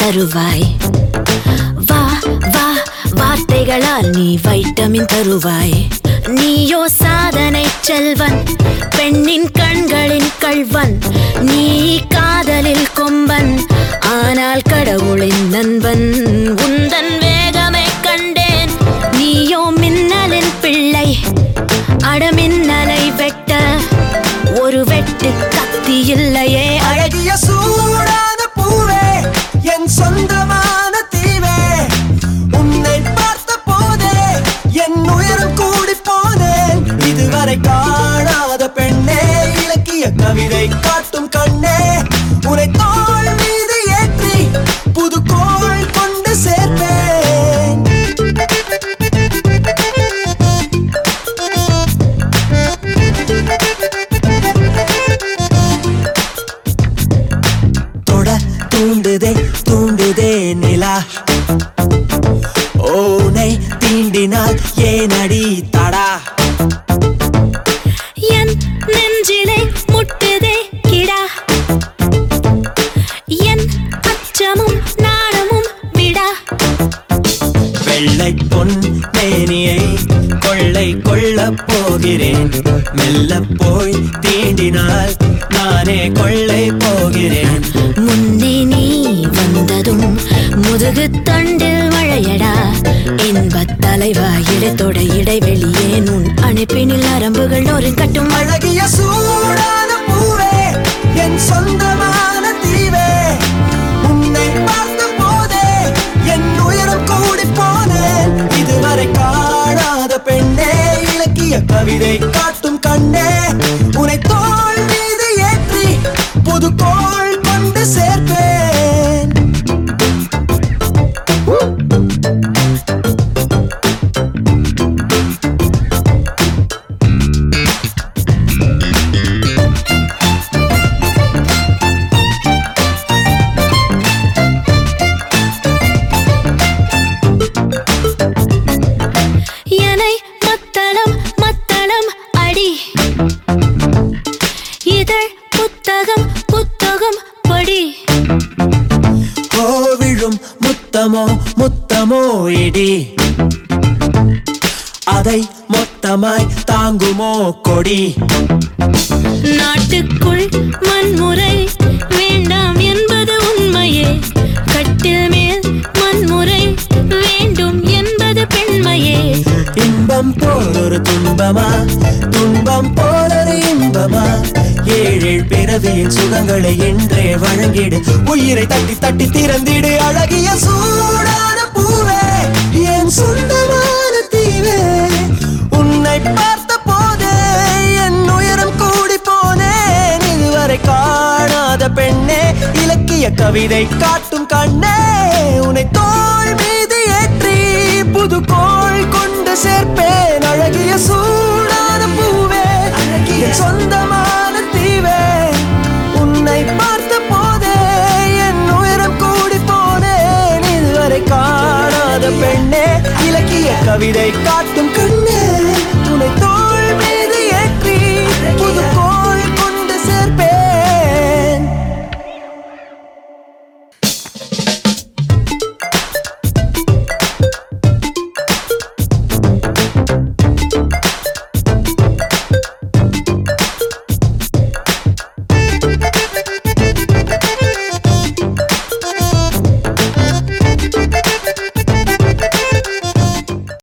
தருவாய் வா வா வார்த்தைகளால் நீ வைட்டமின் தருவாய் நீயோ சாதனை செல்வன் பெண்ணின் கண்களின் கள்வன் நீ காதலில் கொம்பன் ஆனால் கடவுளின் நண்பன் உந்தன் வேகமை கண்டேன் நீயோ மின்னலின் பிள்ளை அடமின்னலை வெட்ட ஒரு வெட்டு கத்தி இல்லையே அழகிய சூடான பூவே என் சொந்தமான தீவே உன்னை பார்த்த போதே என் உயரம் கூடி போனேன் இதுவரை காணாத பெண்ணே இலக்கிய கவிதை காட்டும் கண்ணே உன்னை தோள் மீது ஏற்றி புது கோள் கொண்டு சேர்ப்பேன் தொட தூண்டுதே தூண்டுதே நிலா ஓனை தீண்டினால் ஏனடி தடா என் நெஞ்சிலே முட்டுதே கிடா என் அச்சமும் நாணமும் விடா வெள்ளை பொன் மேனியை கொள்ளை கொள்ளப் போகிறேன் மெல்ல போய் தீண்டினால் நானே கொள்ளை போகிறேன் முன்னே நீ வந்ததும் முதுகு தண்டில் மழையடா இன்பத் தலைவா இடத்தோட இடைவெளியே உன் அணைப்பினில் நரம்புகள் ஒரு கட்டும் அழகிய சூடான பூவே என் சொந்தமான தீவே உன்னை பார்த்த போதே என் உயரம் கூடி போனேன் இதுவரை காணாத பெண்ணே இலக்கிய கவிதை காட்டும் கண்ணே உன்னை தோள் மீது ஏற்றி புது கோள் கொண்டு சேர்ப்பேன் எனை மத்தளம் மத்தளம் அடி இதழ் புத்தகம் புத்தகம் படி கோவிழும் முத்தமோ முத்தமோ இடி அதை மொத்தமாய் தாங்குமோ கொடி நாட்டுக்குள் வன்முறை வேண்டாம் என்பது உண்மையே கட்டில் மேல் வன்முறை வேண்டும் என்பது பெண்மையே இன்பம் போலொரு துன்பமா துன்பம் போலொரு இன்பமா ஏழேழ் பிறவியின் சுகங்களை என்றே வழங்கிடு உயிரை தட்டி தட்டி திறந்திடு அழகிய சூடான பூவே என் சொந்தமான தீவே உன்னை பார்த்த போதே என் உயரம் கூடி போனேன் இதுவரை காணாத பெண்ணே இலக்கிய கவிதை காட்டும் கண்ணே உன்னை தோள் மீது ஏற்றி புது கோள் கொண்டு சேர்ப்பேன் அழகிய சூடான பூவே அழகிய சொந்தமான தீவே உன்னை பார்த்த போதே என் உயரம் கூடி போனேன் இதுவரை காணாத பெண்ணே இலக்கிய கவிதை கா